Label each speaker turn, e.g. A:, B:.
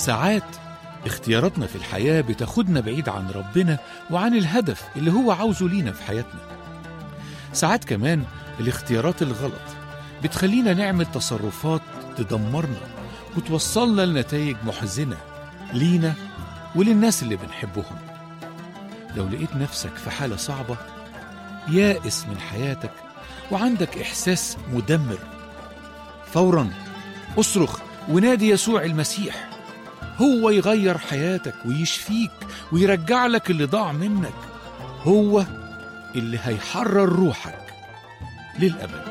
A: ساعات اختياراتنا في الحياة بتاخدنا بعيد عن ربنا وعن الهدف اللي هو عاوزه لينا في حياتنا ساعات كمان الاختيارات الغلط بتخلينا نعمل تصرفات تدمرنا وتوصلنا لنتائج محزنة لينا وللناس اللي بنحبهم لو لقيت نفسك في حالة صعبة يائس من حياتك وعندك إحساس مدمر فورا اصرخ ونادي يسوع المسيح هو يغير حياتك ويشفيك ويرجع لك اللي ضاع منك هو اللي هيحرر روحك للأبد